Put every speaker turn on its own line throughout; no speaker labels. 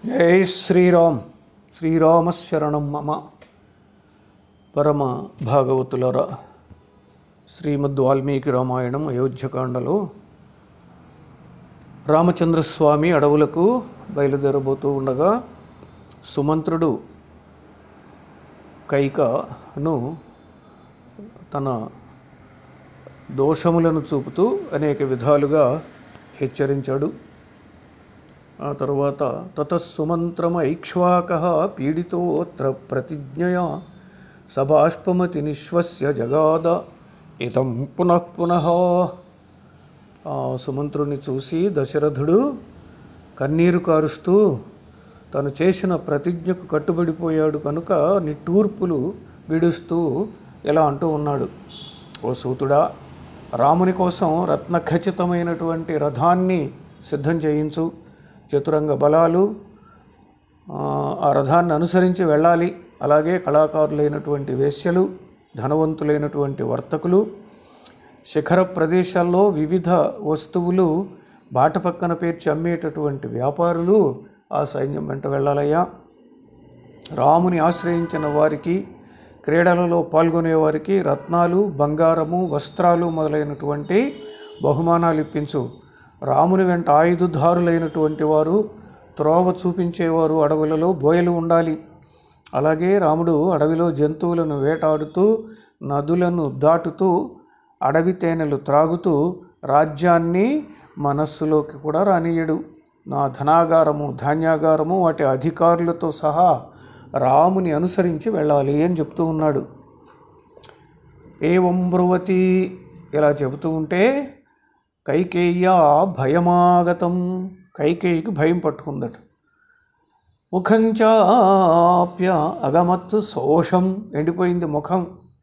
జై శ్రీరామ్ శ్రీరామశరణం మమ పరమ భాగవతులరా శ్రీమద్ వాల్మీకి రామాయణం అయోధ్యకాండలో రామచంద్రస్వామి అడవులకు బయలుదేరబోతూ ఉండగా సుమంత్రుడు కైకను తన దోషములను చూపుతూ అనేక విధాలుగా హెచ్చరించాడు ఆ తరువాత తతస్సుమంత్రమైక్ష్వాక పీడితోత్ర ప్రతిజ్ఞయ సబాష్పమతి నిశ్వస్య జగాద ఇతం పునః పునః ఆ సుమంత్రుని చూసి దశరథుడు కన్నీరు కారుస్తూ తను చేసిన ప్రతిజ్ఞకు కట్టుబడిపోయాడు కనుక నిట్టూర్పులు విడుస్తూ ఇలా అంటూ ఉన్నాడు ఓ సూతుడా రాముని కోసం రత్నఖచితమైనటువంటి రథాన్ని సిద్ధం చేయించు చతురంగ బలాలు ఆ, ఆ రథాన్ని అనుసరించి వెళ్ళాలి అలాగే కళాకారులైనటువంటి వేశ్యలు ధనవంతులైనటువంటి వర్తకులు శిఖర ప్రదేశాల్లో వివిధ వస్తువులు బాట పక్కన పేర్చి అమ్మేటటువంటి వ్యాపారులు ఆ సైన్యం వెంట వెళ్ళాలయ్యా రాముని ఆశ్రయించిన వారికి క్రీడలలో పాల్గొనే వారికి రత్నాలు బంగారము వస్త్రాలు మొదలైనటువంటి బహుమానాలు ఇప్పించు రాముని వెంట ఆయుధదారులైనటువంటి వారు త్రోవ చూపించేవారు అడవులలో బోయలు ఉండాలి అలాగే రాముడు అడవిలో జంతువులను వేటాడుతూ నదులను దాటుతూ అడవి తేనెలు త్రాగుతూ రాజ్యాన్ని మనస్సులోకి కూడా రానియడు నా ధనాగారము ధాన్యాగారము వాటి అధికారులతో సహా రాముని అనుసరించి వెళ్ళాలి అని చెప్తూ ఉన్నాడు ఏవం బ్రువతి ఇలా చెబుతూ ఉంటే కైకేయ్య భయమాగతం కైకేయికి భయం పట్టుకుందట ముఖంచాప్య అగమత్ శోషం ఎండిపోయింది ముఖం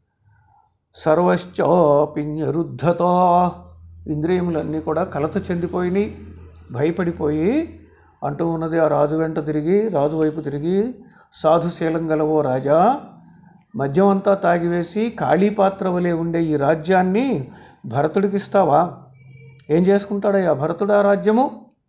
సర్వశ్చాపిన్యరుద్ధత ఇంద్రియములన్నీ కూడా కలత చెందిపోయినాయి భయపడిపోయి అంటూ ఉన్నది ఆ రాజు వెంట తిరిగి రాజు వైపు తిరిగి సాధుశీలం గలవో రాజా మద్యం అంతా తాగివేసి ఖాళీ పాత్ర వలె ఉండే ఈ రాజ్యాన్ని భరతుడికి ఇస్తావా ఏం చేసుకుంటాడయ్యా భరతుడు ఆ రాజ్యము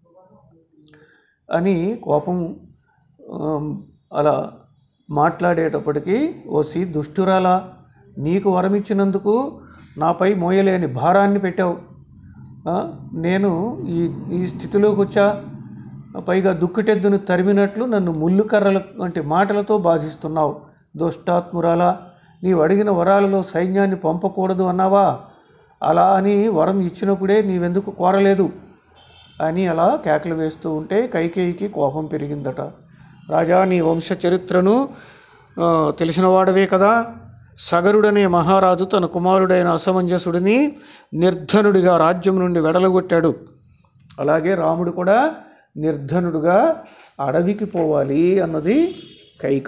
అని కోపం ఆమ్, అలా మాట్లాడేటప్పటికీ ఓసి దుష్టురాలా నీకు వరమిచ్చినందుకు నాపై మోయలేని భారాన్ని పెట్టావు ఆ, నేను ఈ ఈ స్థితిలోకి వచ్చా పైగా దుక్కుటెద్దును తరిమినట్లు నన్ను ముళ్ళు కర్రల వంటి మాటలతో బాధిస్తున్నావు దుష్టాత్మురాలా నీవు అడిగిన వరాలలో సైన్యాన్ని పంపకూడదు అన్నావా అలా అని వరం ఇచ్చినప్పుడే నీవెందుకు కోరలేదు అని అలా కేకలు వేస్తూ ఉంటే కైకేయికి కోపం పెరిగిందట రాజా నీ వంశ చరిత్రను ఆ, తెలిసినవాడవే కదా సగరుడనే మహారాజు తన కుమారుడైన అసమంజసుడిని నిర్ధనుడిగా రాజ్యం నుండి వెడలగొట్టాడు అలాగే రాముడు కూడా నిర్ధనుడుగా అడవికి పోవాలి అన్నది కైక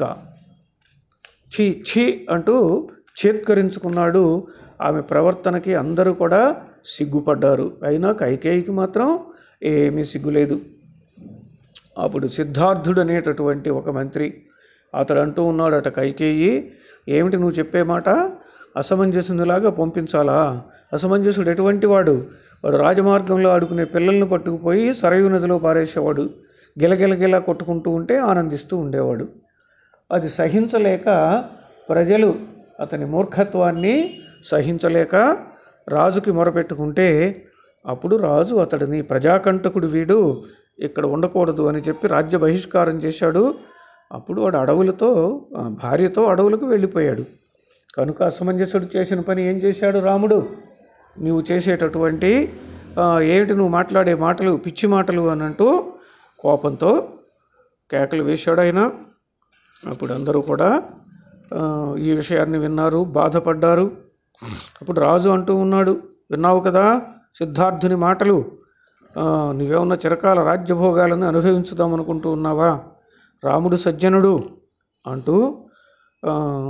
ఛీ ఛీ అంటూ చేత్కరించుకున్నాడు ఆమె ప్రవర్తనకి అందరూ కూడా సిగ్గుపడ్డారు అయినా కైకేయికి మాత్రం ఏమీ సిగ్గులేదు అప్పుడు సిద్ధార్థుడు అనేటటువంటి ఒక మంత్రి అతడు అంటూ ఉన్నాడట కైకేయి ఏమిటి నువ్వు చెప్పే మాట అసమంజసునిలాగా పంపించాలా అసమంజసుడు ఎటువంటి వాడు వాడు రాజమార్గంలో ఆడుకునే పిల్లల్ని పట్టుకుపోయి సరయు నదిలో పారేసేవాడు గిలగిలగిలా కొట్టుకుంటూ ఉంటే ఆనందిస్తూ ఉండేవాడు అది సహించలేక ప్రజలు అతని మూర్ఖత్వాన్ని సహించలేక రాజుకి మొరపెట్టుకుంటే అప్పుడు రాజు అతడిని ప్రజాకంటకుడు వీడు ఇక్కడ ఉండకూడదు అని చెప్పి రాజ్య బహిష్కారం చేశాడు అప్పుడు వాడు అడవులతో ఆ, భార్యతో అడవులకు వెళ్ళిపోయాడు కనుక అసమంజసుడు చేసిన పని ఏం చేశాడు రాముడు నీవు చేసేటటువంటి ఆ, ఏమిటి నువ్వు మాట్లాడే మాటలు పిచ్చి మాటలు అని అంటూ కోపంతో కేకలు వేశాడు ఆయన అప్పుడు అందరూ కూడా ఆ, ఈ విషయాన్ని విన్నారు బాధపడ్డారు అప్పుడు రాజు అంటూ ఉన్నాడు విన్నావు కదా సిద్ధార్థుని మాటలు ఆ, నీవేమన్నా చిరకాల రాజ్యభోగాలను అనుభవించుదాం అనుకుంటూ ఉన్నావా రాముడు సజ్జనుడు అంటూ ఆ,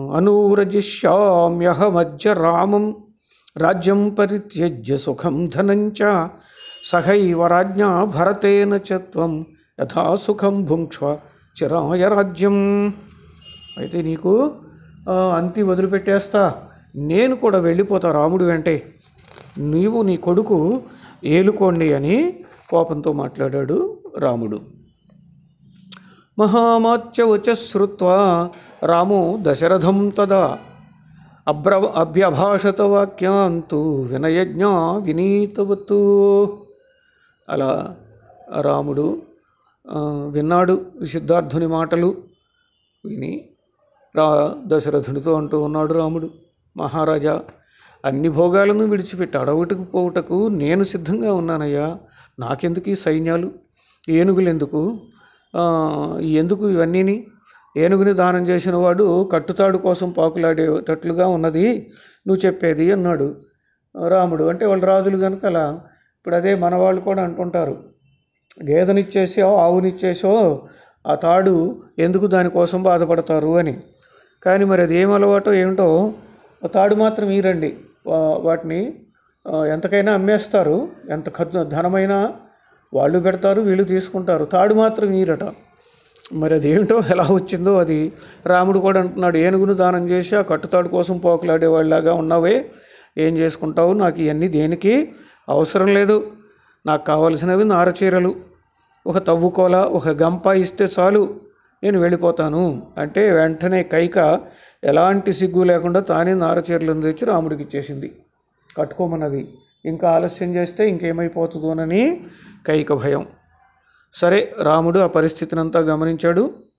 అనూరజిష్యామ్యహమజ్య రామం రాజ్యం పరిత్యజ్య సుఖం ధనంచ సహైవ రాజ్ఞా భరతేన చ త్వం యథా సుఖం భుంక్ష్వ చిరాయ రాజ్యం అయితే నీకు ఆ, అంతి వదిలిపెట్టేస్తా నేను కూడా వెళ్ళిపోతా రాముడు వెంటే నీవు నీ కొడుకు ఏలుకోండి అని కోపంతో మాట్లాడాడు రాముడు మహామాత్యవచ శ్రుత్వా రామో దశరథం తదా అబ్ర అభ్యభాషత వాక్యాంతు వినయజ్ఞ వినీతవత్తు అలా రాముడు ఆ, విన్నాడు సిద్ధార్థుని మాటలు విని రా దశరథునితో అంటూ ఉన్నాడు రాముడు మహారాజా అన్ని భోగాలను విడిచిపెట్టి అడవుటకు పోవుటకు నేను సిద్ధంగా ఉన్నానయ్యా నాకెందుకు ఈ సైన్యాలు ఏనుగులు ఎందుకు ఆ, ఎందుకు ఇవన్నీని ఏనుగుని దానం చేసిన వాడు కట్టుతాడు కోసం పాకులాడేటట్లుగా ఉన్నది నువ్వు చెప్పేది అన్నాడు రాముడు అంటే వాళ్ళు రాజులు కనుక అలా ఇప్పుడు అదే మన వాళ్ళు కూడా అంటుంటారు గేదెనిచ్చేసో ఆవునిచ్చేసో ఆ తాడు ఎందుకు దానికోసం బాధపడతారు అని కానీ మరి అది ఏం అలవాటో ఏమిటో ఆ తాడు మాత్రం ఈరండి వా- వాటిని ఆ, ఎంతకైనా అమ్మేస్తారు ఎంత ఖర్చు ధనమైనా వాళ్ళు పెడతారు వీళ్ళు తీసుకుంటారు తాడు మాత్రం ఈరట మరి అది ఏమిటో ఎలా వచ్చిందో అది రాముడు కూడా అంటున్నాడు ఏనుగును దానం చేసి ఆ కట్టుతాడు కోసం పోకలాడేవాళ్ళలాగా ఉన్నావే ఏం చేసుకుంటావు నాకు ఇవన్నీ దేనికి అవసరం లేదు నాకు కావలసినవి నారచీరలు ఒక తవ్వుకోల ఒక గంప ఇస్తే చాలు నేను వెళ్ళిపోతాను అంటే వెంటనే కైక ఎలాంటి సిగ్గు లేకుండా తానే నారచీరలను తెచ్చి రాముడికి ఇచ్చేసింది కట్టుకోమన్నది ఇంకా ఆలస్యం చేస్తే ఇంకేమైపోతుందోనని కైక భయం సరే రాముడు ఆ పరిస్థితిని అంతా గమనించాడు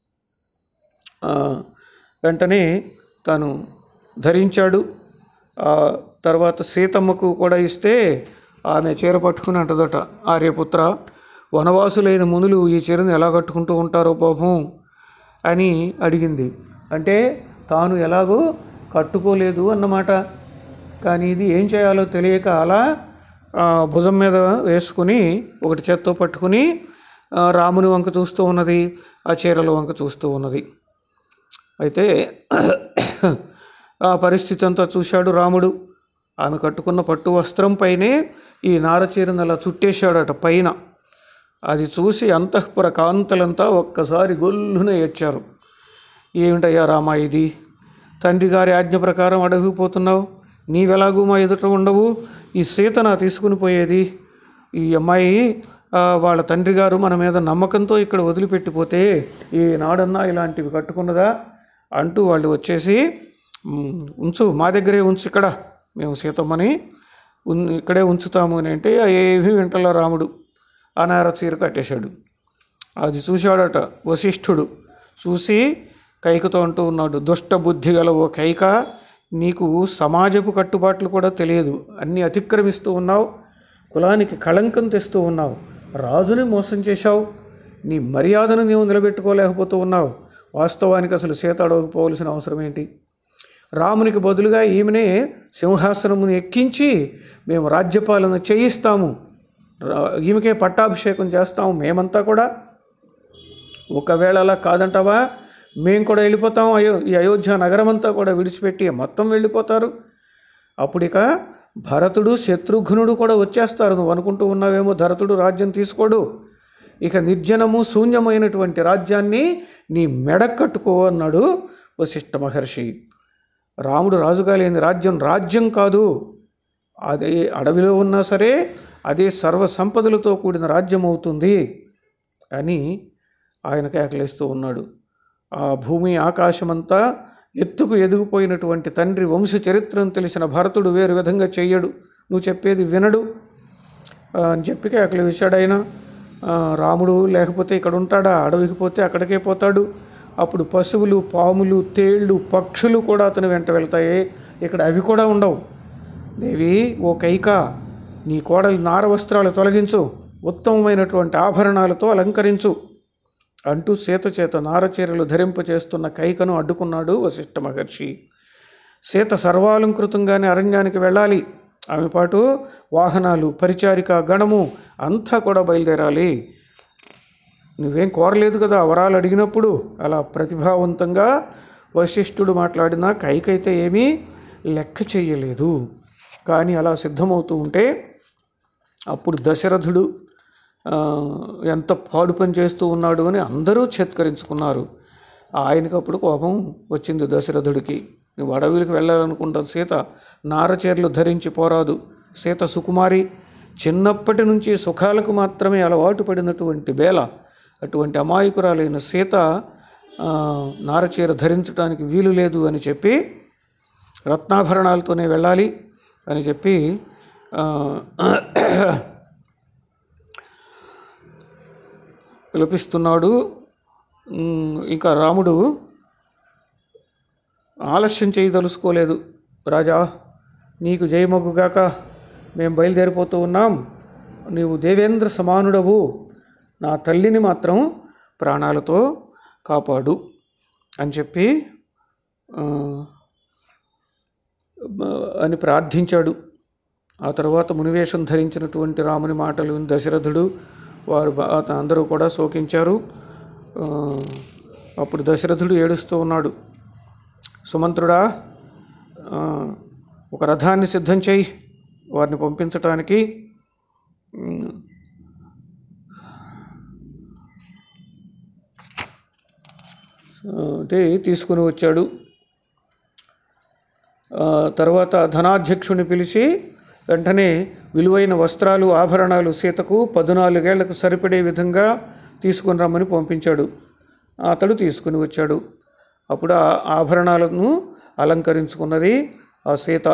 ఆ, వెంటనే తాను ధరించాడు ఆ తర్వాత సీతమ్మకు కూడా ఇస్తే ఆమె చీర పట్టుకుని అంటదట ఆర్యపుత్ర వనవాసులైన మునులు ఈ చీరను ఎలా కట్టుకుంటూ ఉంటారో పాపం అని అడిగింది అంటే తాను ఎలాగో కట్టుకోలేదు అన్నమాట కానీ ఇది ఏం చేయాలో తెలియక అలా ఆ, భుజం మీద వేసుకుని ఒకటి చేత్తో పట్టుకుని ఆ, రాముని వంక చూస్తూ ఉన్నది ఆ చీరల వంక చూస్తూ ఉన్నది అయితే ఆ పరిస్థితి అంతా చూశాడు రాముడు ఆమె కట్టుకున్న పట్టు వస్త్రం పైనే ఈ నారచీరను అలా చుట్టేశాడట పైన అది చూసి అంతఃపుర కాంతలంతా ఒక్కసారి గొల్లున ఏడ్చారు ఏమిటయ్యా రామా ఇది తండ్రి గారి ఆజ్ఞ ప్రకారం అడవికి పోతున్నావు నీవెలాగూ మా ఎదుట ఉండవు ఈ సీత నా తీసుకుని పోయేది ఈ అమ్మాయి ఆ, వాళ్ళ తండ్రి గారు మన మీద నమ్మకంతో ఇక్కడ వదిలిపెట్టిపోతే ఈ నాడన్నా ఇలాంటివి కట్టుకున్నదా అంటూ వాళ్ళు వచ్చేసి "ఉమ్, ఉంచు మా దగ్గరే ఉంచు ఇక్కడ మేము సీతమ్మని ఉన్- ఇక్కడే ఉంచుతాము అని అంటే ఏమీ వింటలో రాముడు అనార చీర కట్టేశాడు అది చూశాడట వశిష్ఠుడు చూసి కైకతో అంటూ ఉన్నాడు దుష్ట బుద్ధి గల ఓ కైక నీకు సమాజపు కట్టుబాట్లు కూడా తెలియదు అన్నీ అతిక్రమిస్తూ ఉన్నావు కులానికి కళంకం తెస్తూ ఉన్నావు రాజుని మోసం చేశావు నీ మర్యాదను నీవు నిలబెట్టుకోలేకపోతూ ఉన్నావు వాస్తవానికి అసలు సీత అడవకపోవలసిన అవసరం ఏంటి రామునికి బదులుగా ఈమెనే సింహాసనమును ఎక్కించి మేము రాజ్యపాలన చేయిస్తాము రా- ఈమెకే పట్టాభిషేకం చేస్తాము మేమంతా కూడా ఒకవేళ అలా కాదంటావా మేము కూడా వెళ్ళిపోతాం అయో ఈ అయోధ్య నగరం అంతా కూడా విడిచిపెట్టి మొత్తం వెళ్ళిపోతారు అప్పుడు ఇక భరతుడు శత్రుఘ్నుడు కూడా వచ్చేస్తారు నువ్వు అనుకుంటూ ఉన్నావేమో భరతుడు రాజ్యం తీసుకోడు ఇక నిర్జనము శూన్యమైనటువంటి రాజ్యాన్ని నీ మెడ కట్టుకో అన్నాడు వశిష్ఠ మహర్షి రాముడు రాజుగా లేని రాజ్యం రాజ్యం కాదు అదే అడవిలో ఉన్నా సరే అదే సర్వ సంపదలతో కూడిన రాజ్యం అవుతుంది అని ఆయన కేకలేస్తూ ఉన్నాడు ఆ భూమి ఆకాశమంతా ఎత్తుకు ఎదిగిపోయినటువంటి తండ్రి వంశ చరిత్రను తెలిసిన భరతుడు వేరు విధంగా చెయ్యడు నువ్వు చెప్పేది వినడు ఆ, అని చెప్పి కేకలు వేశాడు ఆయన ఆ, రాముడు లేకపోతే ఇక్కడ ఉంటాడా అడవికి పోతే అక్కడికే పోతాడు అప్పుడు పశువులు పాములు తేళ్ళు పక్షులు కూడా అతని వెంట వెళ్తాయి ఇక్కడ అవి కూడా ఉండవు దేవి ఓ కైక నీ కోడలి నార వస్త్రాలు తొలగించు ఉత్తమమైనటువంటి ఆభరణాలతో అలంకరించు అంటూ సీత చేత నారచీరలు ధరింపచేస్తున్న కైకను అడ్డుకున్నాడు వశిష్ఠ మహర్షి సీత సర్వాలంకృతంగానే అరణ్యానికి వెళ్ళాలి ఆమె పాటు వాహనాలు పరిచారిక గణము అంతా కూడా బయలుదేరాలి నువ్వేం కోరలేదు కదా వరాలు అడిగినప్పుడు అలా ప్రతిభావంతంగా వశిష్ఠుడు మాట్లాడినా కైకైతే ఏమీ లెక్క చెయ్యలేదు కానీ అలా సిద్ధమవుతూ ఉంటే అప్పుడు దశరథుడు ఆ, ఎంత పాడు పని చేస్తూ ఉన్నాడు అని అందరూ చేత్కరించుకున్నారు ఆయనకు అప్పుడు కోపం వచ్చింది దశరథుడికి నువ్వు అడవులకు వెళ్ళాలనుకుంటావు సీత నారచీరలు ధరించి పోరాదు సీత సుకుమారి చిన్నప్పటి నుంచి సుఖాలకు మాత్రమే అలవాటు పడినటువంటి బేల అటువంటి అమాయకురాలైన సీత ఆ, నారచీర ధరించడానికి వీలు లేదు అని చెప్పి రత్నాభరణాలతోనే వెళ్ళాలి అని చెప్పి ఆ, పిలిపిస్తున్నాడు ఉమ్, ఇంకా రాముడు ఆలస్యం చేయదలుచుకోలేదు రాజా నీకు జయమగ్గుగాక మేము బయలుదేరిపోతూ ఉన్నాం నీవు దేవేంద్ర సమానుడవు నా తల్లిని మాత్రం ప్రాణాలతో కాపాడు అని చెప్పి ఆ, అని ప్రార్థించాడు ఆ తర్వాత మునివేషం ధరించినటువంటి రాముని మాటలు విని దశరథుడు వారు బా- అందరూ కూడా శోకించారు ఆ, అప్పుడు దశరథుడు ఏడుస్తూ ఉన్నాడు సుమంత్రుడా ఆ, ఒక రథాన్ని సిద్ధం చేయి వారిని పంపించటానికి ఉమ్, అంటే తీసుకుని వచ్చాడు ఆ, తర్వాత ధనాధ్యక్షుని పిలిచి వెంటనే విలువైన వస్త్రాలు ఆభరణాలు సీతకు పద్నాలుగేళ్లకు సరిపడే విధంగా తీసుకుని రమ్మని పంపించాడు అతడు తీసుకుని వచ్చాడు అప్పుడు ఆ ఆభరణాలను అలంకరించుకున్నది ఆ సీత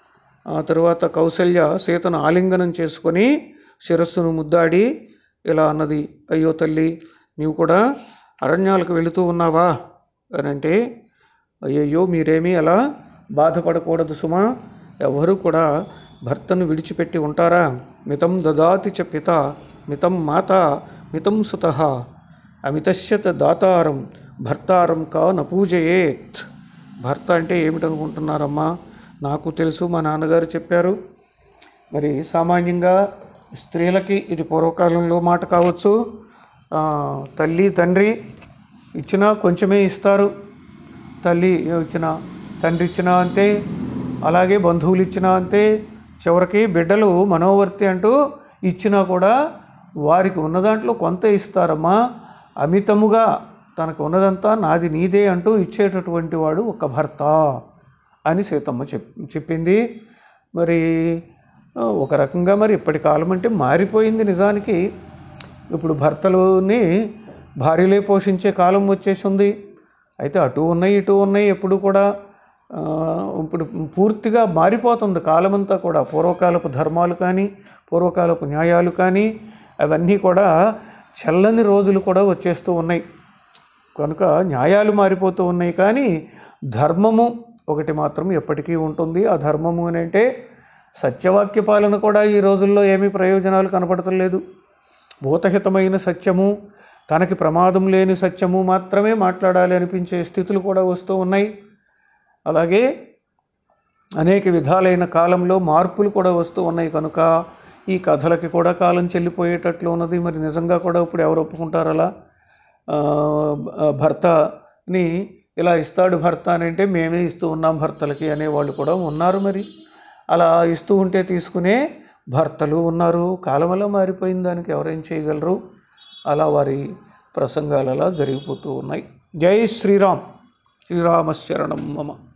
ఆ తరువాత కౌసల్య సీతను ఆలింగనం చేసుకొని శిరస్సును ముద్దాడి ఇలా అన్నది అయ్యో తల్లి నీవు కూడా అరణ్యాలకు వెళుతూ ఉన్నావా అని అంటే అయ్యయ్యో మీరేమీ అలా బాధపడకూడదు సుమా ఎవరు కూడా భర్తను విడిచిపెట్టి ఉంటారా మితం దదాతి చ పిత మితం మాత మితం సుత అమితశ్యత దాతారం భర్తారం కా నపూజయేత్ భర్త అంటే ఏమిటనుకుంటున్నారమ్మా నాకు తెలుసు మా నాన్నగారు చెప్పారు మరి సామాన్యంగా స్త్రీలకి ఇది పూర్వకాలంలో మాట కావచ్చు ఆ, తల్లి తండ్రి ఇచ్చినా కొంచెమే ఇస్తారు తల్లి ఇచ్చిన తండ్రి ఇచ్చినా అంతే అలాగే బంధువులు ఇచ్చినా అంతే చివరికి బిడ్డలు మనోవర్తి అంటూ ఇచ్చినా కూడా వారికి ఉన్న దాంట్లో కొంత ఇస్తారమ్మా అమితముగా తనకు ఉన్నదంతా నాది నీదే అంటూ ఇచ్చేటటువంటి వాడు ఒక భర్త అని సీతమ్మ చెప్ చెప్పింది మరి ఆ, ఒక రకంగా మరి ఇప్పటి కాలం అంటే మారిపోయింది నిజానికి ఇప్పుడు భర్తలుని భార్యలే పోషించే కాలం వచ్చేసింది అయితే అటు ఉన్నాయి ఇటు ఉన్నాయి ఎప్పుడు కూడా ఆ, ఇప్పుడు పూర్తిగా మారిపోతుంది కాలమంతా కూడా పూర్వకాలపు ధర్మాలు కానీ పూర్వకాలపు న్యాయాలు కానీ అవన్నీ కూడా చల్లని రోజులు కూడా వచ్చేస్తూ ఉన్నాయి కనుక న్యాయాలు మారిపోతూ ఉన్నాయి కానీ ధర్మము ఒకటి మాత్రం ఎప్పటికీ ఉంటుంది ఆ ధర్మము అని అంటే సత్యవాక్య పాలన కూడా ఈ రోజుల్లో ఏమీ ప్రయోజనాలు కనపడతలేదు భూతహితమైన సత్యము తనకి ప్రమాదం లేని సత్యము మాత్రమే మాట్లాడాలి అనిపించే స్థితులు కూడా వస్తూ ఉన్నాయి అలాగే అనేక విధాలైన కాలంలో మార్పులు కూడా వస్తూ ఉన్నాయి కనుక ఈ కథలకి కూడా కాలం చెల్లిపోయేటట్లు ఉన్నది మరి నిజంగా కూడా ఇప్పుడు ఎవరు ఒప్పుకుంటారు అలా ఆ, భర్తని ఇలా ఇస్తాడు భర్త అని అంటే మేమే ఇస్తూ ఉన్నాం భర్తలకి అనేవాళ్ళు కూడా ఉన్నారు మరి అలా ఇస్తూ ఉంటే తీసుకునే భర్తలు ఉన్నారు కాలం అలా మారిపోయిన దానికి ఎవరేం చేయగలరు అలా వారి ప్రసంగాలు అలా జరిగిపోతూ ఉన్నాయి జై శ్రీరామ్ శ్రీరామశరణం మమ